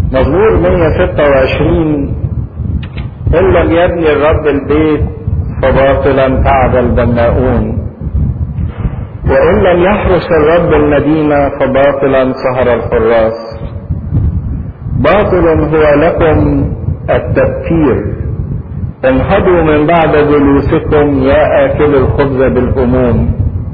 مزمور 126 إن لم يبني الرب البيت فباطلا تعب البناؤون وإن لم يحرس الرب المدينة فباطلا سهر الحراس باطل هو لكم التبكير انهضوا من بعد جلوسكم يا آكل الخبز بالهموم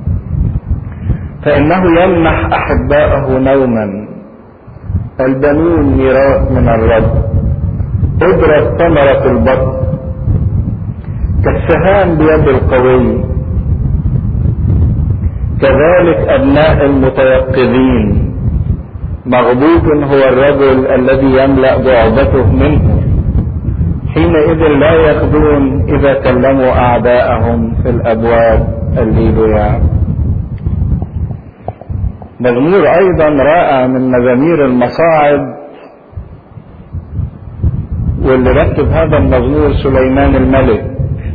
فإنه يمنح أحباءه نوما البنون ميراث من الرب قدرة ثمرة البطن كالسهام بيد القوي كذلك أبناء المتيقظين مغبوط هو الرجل الذي يملأ بعبته منه حينئذ لا يخدون إذا كلموا أعداءهم في الأبواب الليلويا مزمور أيضا رائع من مزامير المصاعد واللي رتب هذا المزمور سليمان الملك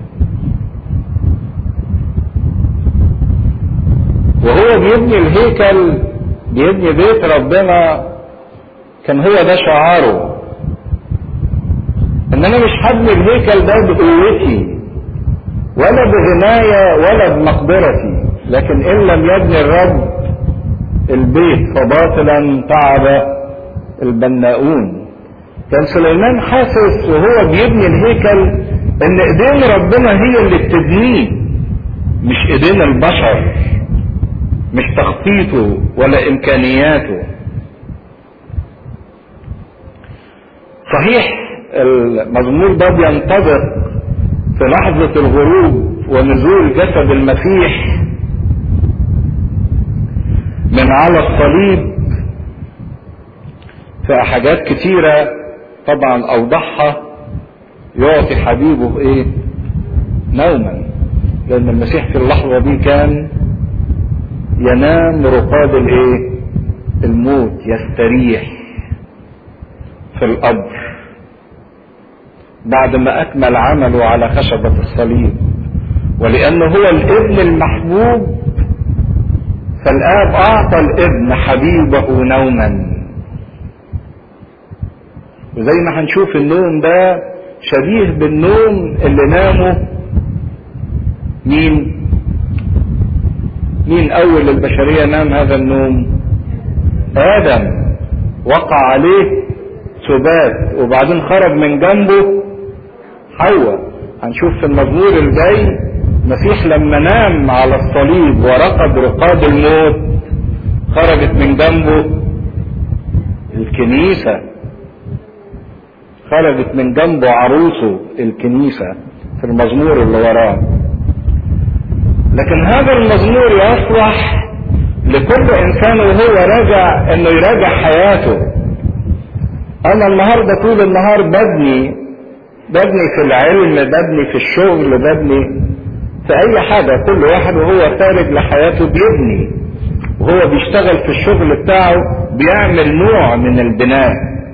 وهو بيبني الهيكل بيبني بيت ربنا كان هو ده شعاره ان انا مش هبني الهيكل ده بقوتي ولا بغناية ولا بمقدرتي لكن ان لم يبني الرب البيت فباطلا تعب البناؤون كان سليمان حاسس وهو بيبني الهيكل ان ايدين ربنا هي اللي بتبنيه مش ايدين البشر مش تخطيطه ولا امكانياته صحيح المزمور ده بينطبق في لحظة الغروب ونزول جسد المسيح من على الصليب في حاجات كتيرة طبعا اوضحها يعطي حبيبه ايه نوما لان المسيح في اللحظة دي كان ينام رقاد الايه الموت يستريح في القبر بعد ما اكمل عمله على خشبة الصليب ولانه هو الابن المحبوب فالاب اعطى الابن حبيبه نوما وزي ما هنشوف النوم ده شبيه بالنوم اللي نامه مين مين اول البشريه نام هذا النوم ادم وقع عليه سبات وبعدين خرج من جنبه حواء هنشوف في المزمور الجاي مسيح لما نام على الصليب ورقد رقاد الموت خرجت من جنبه الكنيسة خرجت من جنبه عروسه الكنيسة في المزمور اللي وراه لكن هذا المزمور يصلح لكل انسان وهو راجع انه يراجع حياته انا النهارده طول النهار ببني ببني في العلم ببني في الشغل ببني في اي حاجه كل واحد وهو خارج لحياته بيبني وهو بيشتغل في الشغل بتاعه بيعمل نوع من البناء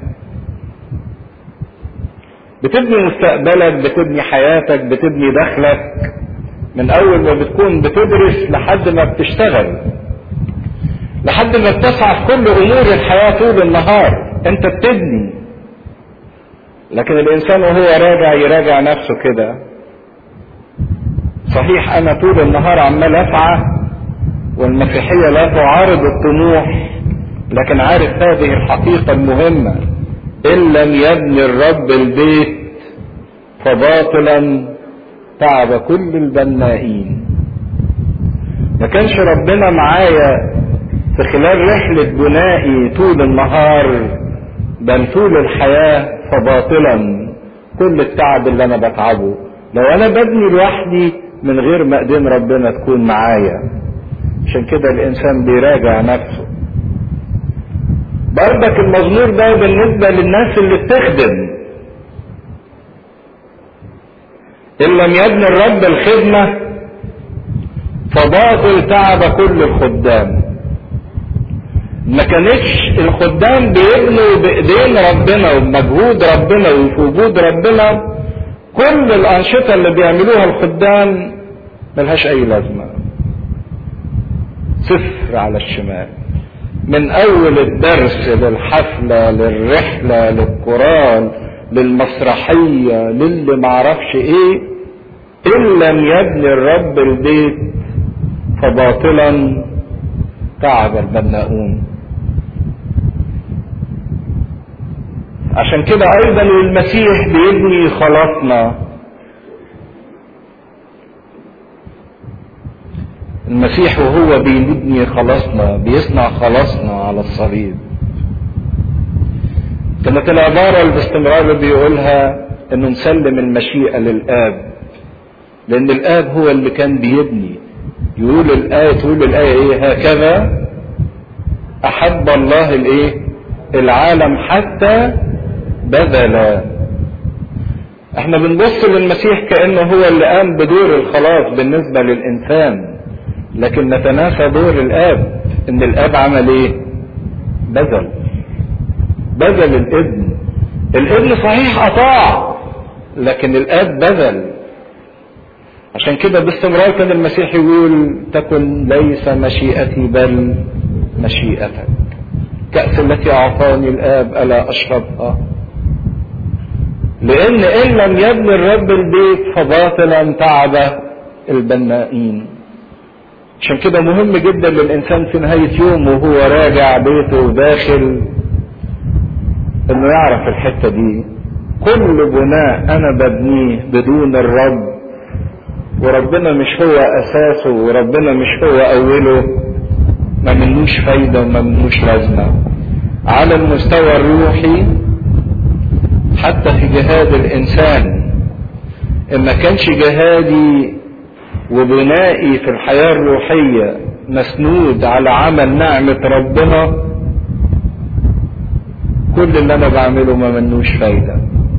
بتبني مستقبلك بتبني حياتك بتبني دخلك من اول ما بتكون بتدرس لحد ما بتشتغل لحد ما بتسعى في كل امور الحياه طول النهار انت بتبني لكن الانسان وهو راجع يراجع نفسه كده صحيح انا طول النهار عمال اسعى والمسيحيه لا تعارض الطموح لكن عارف هذه الحقيقه المهمه ان لم يبني الرب البيت فباطلا تعب كل البنائين ما كانش ربنا معايا في خلال رحلة بنائي طول النهار بل طول الحياة فباطلا كل التعب اللي انا بتعبه لو انا ببني لوحدي من غير ما ايدين ربنا تكون معايا عشان كده الانسان بيراجع نفسه برضك المزمور ده بالنسبة للناس اللي بتخدم إن لم يبني الرب الخدمة فباطل تعب كل الخدام ما كانتش الخدام بيبنوا بايدين ربنا وبمجهود ربنا وفي وجود ربنا كل الانشطه اللي بيعملوها الخدام ملهاش اي لازمه صفر على الشمال من اول الدرس للحفلة للرحلة للقران للمسرحية للي معرفش ايه ان لم يبني الرب البيت فباطلا تعب البناؤون عشان كده ايضا المسيح بيبني خلاصنا المسيح وهو بيبني خلاصنا بيصنع خلاصنا على الصليب كانت العبارة اللي باستمرار اللي بيقولها انه نسلم المشيئة للآب لأن الآب هو اللي كان بيبني يقول الآية تقول الآية إيه هكذا أحب الله الإيه العالم حتى بذل احنا بنبص للمسيح كأنه هو اللي قام بدور الخلاص بالنسبة للإنسان لكن نتناسى دور الآب إن الآب عمل إيه بذل بذل الابن الابن صحيح أطاع لكن الآب بذل عشان كده باستمرار كان المسيح يقول تكن ليس مشيئتي بل مشيئتك كأس التي أعطاني الآب ألا أشربها لأن إن لم يبني الرب البيت فباطلا تعب البنائين عشان كده مهم جدا للإنسان في نهاية يوم وهو راجع بيته وداخل إنه يعرف الحتة دي كل بناء أنا ببنيه بدون الرب وربنا مش هو أساسه وربنا مش هو أوله ما منوش فايدة وما منوش لازمة على المستوى الروحي حتى في جهاد الإنسان إن ما كانش جهادي وبنائي في الحياة الروحية مسنود على عمل نعمة ربنا كل اللي أنا بعمله ما منوش فايدة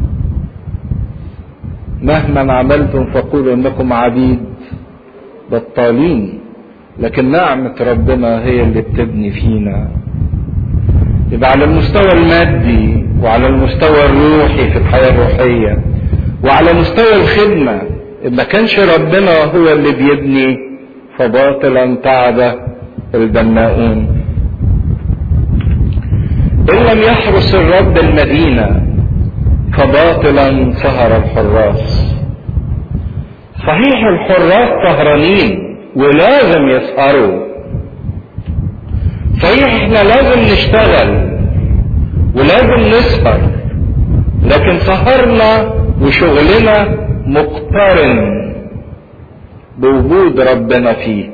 مهما عملتم فقولوا إنكم عبيد بطالين لكن نعمة ربنا هي اللي بتبني فينا يبقى على المستوى المادي وعلى المستوى الروحي في الحياة الروحية وعلى مستوى الخدمة ما كانش ربنا هو اللي بيبني فباطلا تعب البناؤون إن لم يحرس الرب المدينة فباطلا سهر الحراس صحيح الحراس سهرانين ولازم يسهروا صحيح احنا لازم نشتغل ولازم نسهر لكن سهرنا وشغلنا مقترن بوجود ربنا فيه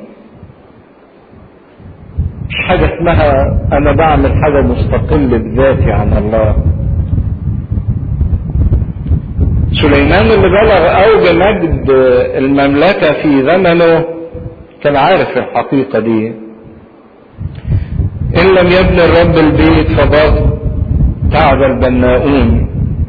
مش حاجة اسمها انا بعمل حاجة مستقل بذاتي عن الله سليمان اللي بلغ اوج مجد المملكة في زمنه كان عارف الحقيقة دي إن لم يبني الرب البيت فباط تعب البناؤون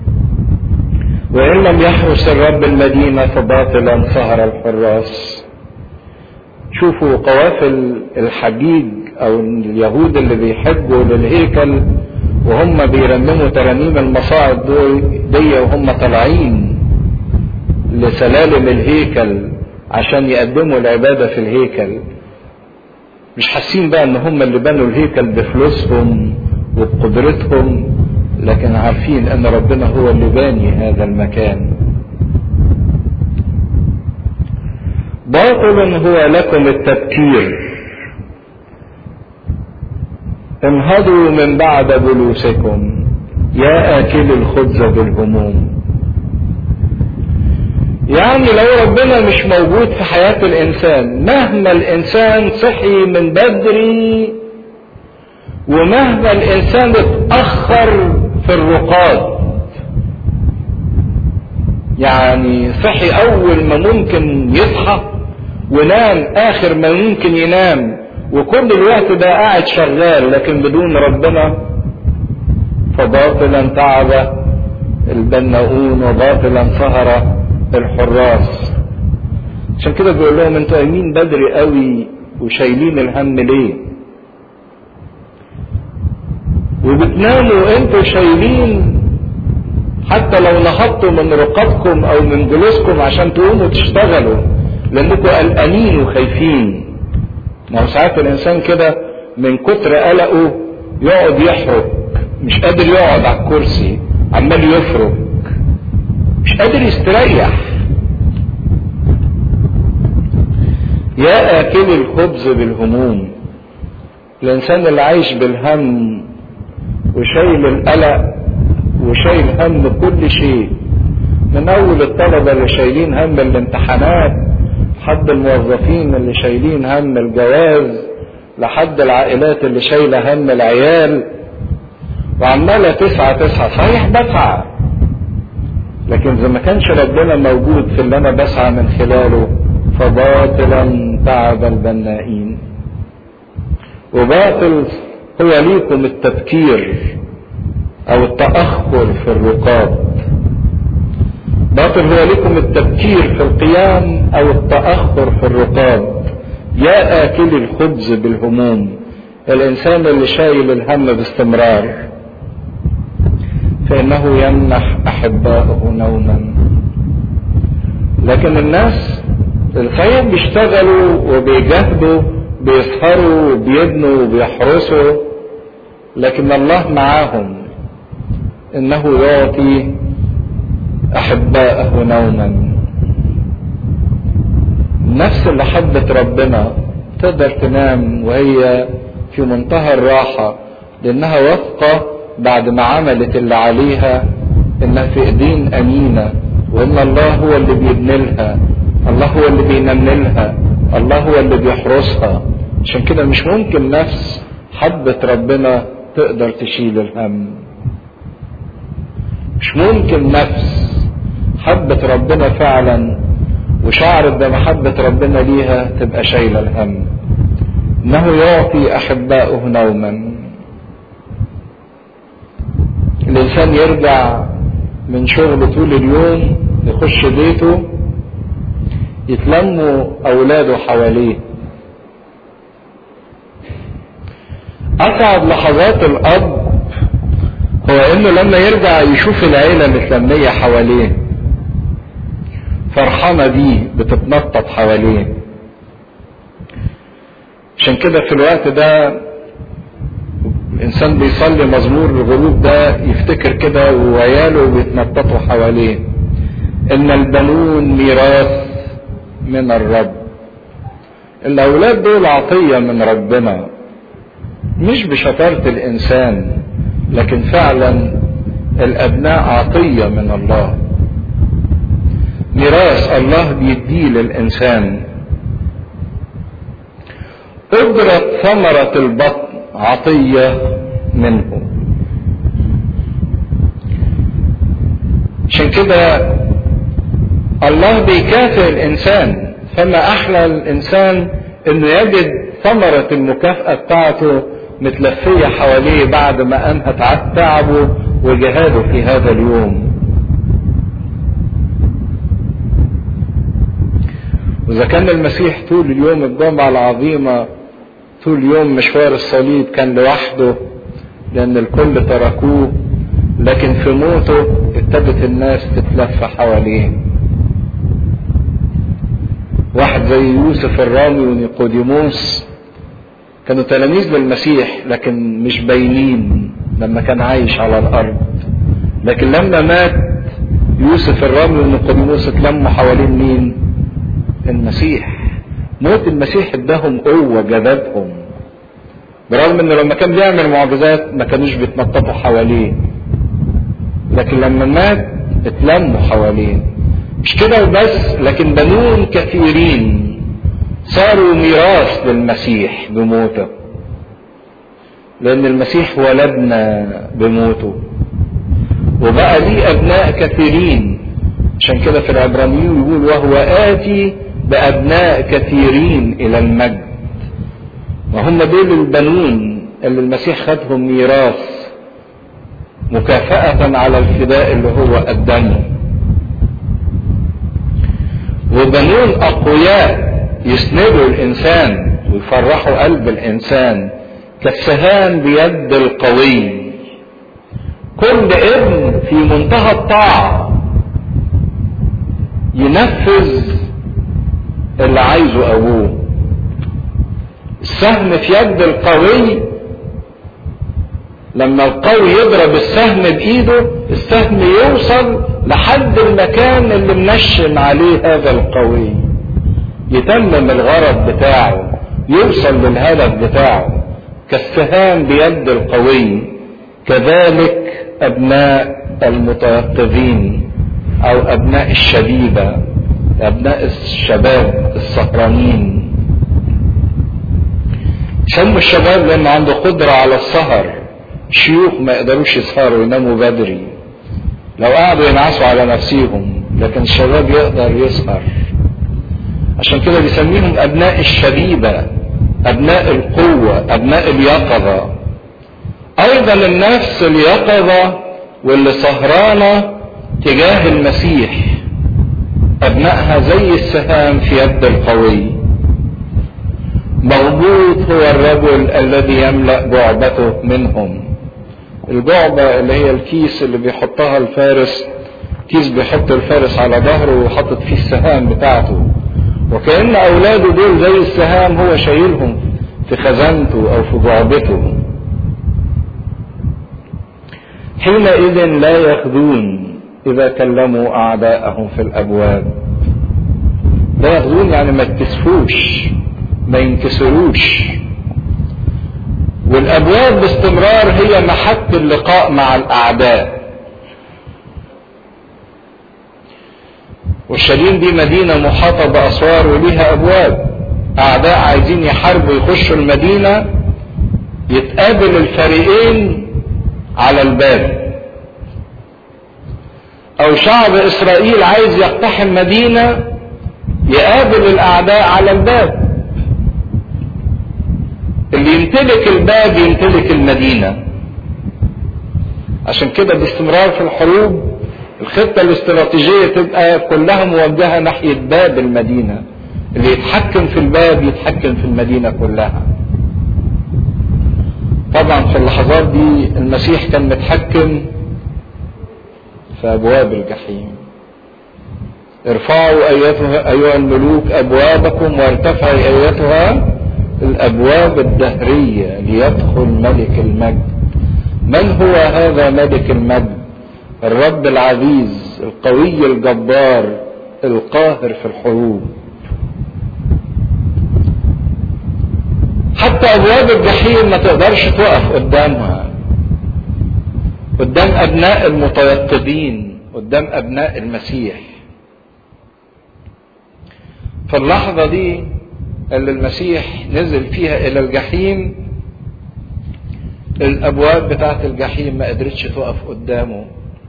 وإن لم يحرس الرب المدينة فباطلا سهر الحراس شوفوا قوافل الحجيج أو اليهود اللي بيحجوا للهيكل وهم بيرنموا ترانيم المصاعد دي وهم طالعين لسلالم الهيكل عشان يقدموا العبادة في الهيكل مش حاسين بقى ان هم اللي بنوا الهيكل بفلوسهم وبقدرتهم لكن عارفين ان ربنا هو اللي باني هذا المكان باطل هو لكم التبكير انهضوا من بعد جلوسكم يا آكل الخبز بالهموم يعني لو ربنا مش موجود في حياة الإنسان مهما الإنسان صحي من بدري ومهما الإنسان اتأخر في الرقاد يعني صحي أول ما ممكن يصحى ونام آخر ما ممكن ينام وكل الوقت ده قاعد شغال لكن بدون ربنا فباطلا تعب البناؤون وباطلا سهر الحراس عشان كده بيقول لهم انتوا قايمين بدري قوي وشايلين الهم ليه وبتناموا انتوا شايلين حتى لو نهضتوا من رقابكم او من جلوسكم عشان تقوموا تشتغلوا لانكم قلقانين وخايفين ما هو ساعات الانسان كده من كتر قلقه يقعد يحرك مش قادر يقعد على الكرسي عمال يفرك مش قادر يستريح يا آكل الخبز بالهموم الإنسان اللي عايش بالهم وشايل القلق وشايل هم كل شيء من أول الطلبة اللي شايلين هم الامتحانات لحد الموظفين اللي شايلين هم الجواز لحد العائلات اللي شايلة هم العيال وعمالة تسعى تسعى صحيح بسعى لكن إذا ما كانش ربنا موجود في اللي أنا بسعى من خلاله فباطلا تعب البنائين وباطل هو ليكم التفكير او التأخر في الرقاب باطل هو لكم التفكير في القيام او التأخر في الرقاب يا آكل الخبز بالهموم الإنسان اللي شايل الهم باستمرار فإنه يمنح أحبائه نوما لكن الناس الخير بيشتغلوا وبيجاهدوا بيسهروا وبيبنوا وبيحرسوا لكن الله معاهم انه يعطي احبائه نوما النفس اللي حبت ربنا تقدر تنام وهي في منتهى الراحة لانها واثقة بعد ما عملت اللي عليها انها في ايدين امينة وان الله هو اللي بيبني لها الله هو اللي بينملها الله هو اللي بيحرسها عشان كده مش ممكن نفس حبت ربنا تقدر تشيل الهم مش ممكن نفس حبت ربنا فعلا وشعرت بمحبة ربنا ليها تبقى شايلة الهم انه يعطي احبائه نوما الانسان يرجع من شغله طول اليوم يخش بيته يتلموا اولاده حواليه اصعب لحظات الاب هو انه لما يرجع يشوف العيله متلميه حواليه فرحانه بيه بتتنطط حواليه عشان كده في الوقت ده الانسان بيصلي مزمور الغروب ده يفتكر كده وعياله بيتنططوا حواليه ان البنون ميراث من الرب الاولاد دول عطيه من ربنا مش بشطاره الانسان لكن فعلا الابناء عطيه من الله ميراث الله بيديه للانسان اجرت ثمره البطن عطيه منه عشان كده الله بيكافئ الانسان فما احلى الانسان انه يجد ثمرة المكافأة بتاعته متلفية حواليه بعد ما انهى تعبه وجهاده في هذا اليوم واذا كان المسيح طول اليوم الجمعة العظيمة طول يوم مشوار الصليب كان لوحده لان الكل تركوه لكن في موته ابتدت الناس تتلف حواليه واحد زي يوسف الرامي ونيقوديموس كانوا تلاميذ للمسيح لكن مش باينين لما كان عايش على الارض لكن لما مات يوسف الرامي ونيقوديموس اتلموا حوالين مين المسيح موت المسيح اداهم قوة جذبهم برغم انه لما كان بيعمل معجزات ما كانوش بيتنططوا حواليه لكن لما مات اتلموا حواليه مش كده وبس لكن بنون كثيرين صاروا ميراث للمسيح بموته لان المسيح ولدنا بموته وبقى ليه ابناء كثيرين عشان كده في العبرانيين يقول وهو اتي بابناء كثيرين الى المجد وهم دول البنون اللي المسيح خدهم ميراث مكافأة على الفداء اللي هو قدمه وبنون أقوياء يسندوا الإنسان ويفرحوا قلب الإنسان كالسهام بيد القوي كل ابن في منتهى الطاعة ينفذ اللي عايزه أبوه السهم في يد القوي لما القوي يضرب السهم بايده السهم يوصل لحد المكان اللي منشن عليه هذا القوي يتمم الغرض بتاعه يوصل للهدف بتاعه كالسهام بيد القوي كذلك ابناء المتيقظين او ابناء الشبيبه ابناء الشباب السهرانين سموا الشباب لان عنده قدره على السهر شيوخ ما يقدروش يسهروا يناموا بدري لو قعدوا ينعسوا على نفسيهم لكن الشباب يقدر يسهر عشان كده بيسميهم ابناء الشبيبه ابناء القوه ابناء اليقظه ايضا النفس اليقظه واللي سهرانه تجاه المسيح ابنائها زي السهام في يد القوي مغبوط هو الرجل الذي يملا جعبته منهم الجعبة اللي هي الكيس اللي بيحطها الفارس كيس بيحط الفارس على ظهره وحاطط فيه السهام بتاعته وكأن أولاده دول زي السهام هو شايلهم في خزانته أو في جعبته حينئذ لا يخذون إذا كلموا أعداءهم في الأبواب لا يخذون يعني ما يتكسفوش ما ينكسروش والابواب باستمرار هي محك اللقاء مع الاعداء والشاليم دي مدينة محاطة بأسوار وليها أبواب أعداء عايزين يحاربوا يخشوا المدينة يتقابل الفريقين على الباب أو شعب إسرائيل عايز يقتحم مدينة يقابل الأعداء على الباب اللي يمتلك الباب يمتلك المدينة عشان كده باستمرار في الحروب الخطة الاستراتيجية تبقى كلها موجهة ناحية باب المدينة اللي يتحكم في الباب يتحكم في المدينة كلها طبعا في اللحظات دي المسيح كان متحكم في أبواب الجحيم ارفعوا أيتها أيها الملوك أبوابكم وارتفعوا أيتها الابواب الدهريه ليدخل ملك المجد من هو هذا ملك المجد الرب العزيز القوي الجبار القاهر في الحروب حتى ابواب الجحيم ما تقدرش تقف قدامها قدام ابناء المتيقظين قدام ابناء المسيح في اللحظه دي اللي المسيح نزل فيها الى الجحيم الابواب بتاعت الجحيم ما قدرتش تقف قدامه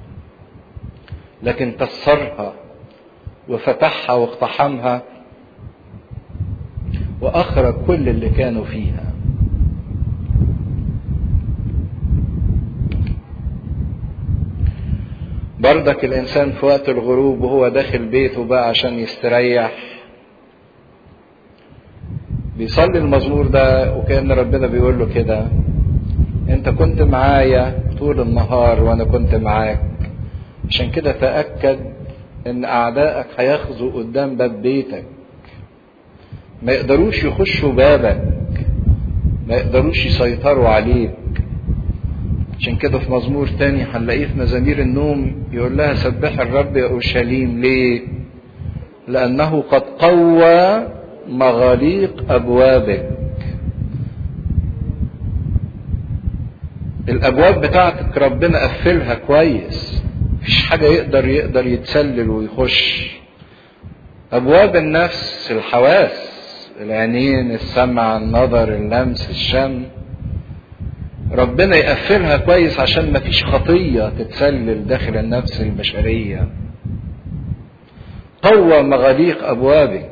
لكن كسرها وفتحها واقتحمها واخرج كل اللي كانوا فيها بردك الانسان في وقت الغروب وهو داخل بيته بقى عشان يستريح بيصلي المزمور ده وكأن ربنا بيقول له كده انت كنت معايا طول النهار وانا كنت معاك عشان كده تأكد ان اعدائك هياخذوا قدام باب بيتك ما يقدروش يخشوا بابك ما يقدروش يسيطروا عليك عشان كده في مزمور تاني هنلاقيه في مزامير النوم يقول لها سبح الرب يا اورشليم ليه لانه قد قوى مغاليق ابوابك الابواب بتاعتك ربنا قفلها كويس مفيش حاجه يقدر يقدر يتسلل ويخش ابواب النفس الحواس العينين السمع النظر اللمس الشم ربنا يقفلها كويس عشان مفيش خطيه تتسلل داخل النفس البشريه قوى مغاليق ابوابك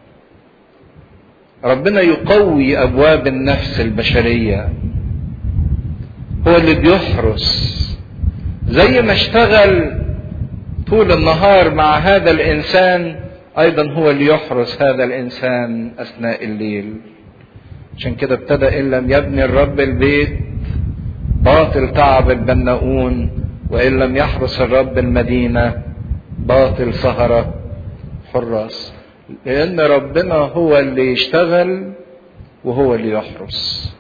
ربنا يقوي ابواب النفس البشريه هو اللي بيحرس زي ما اشتغل طول النهار مع هذا الانسان ايضا هو اللي يحرس هذا الانسان اثناء الليل عشان كده ابتدى ان لم يبني الرب البيت باطل تعب البناؤون وان لم يحرس الرب المدينه باطل سهر حراس لان ربنا هو اللي يشتغل وهو اللي يحرس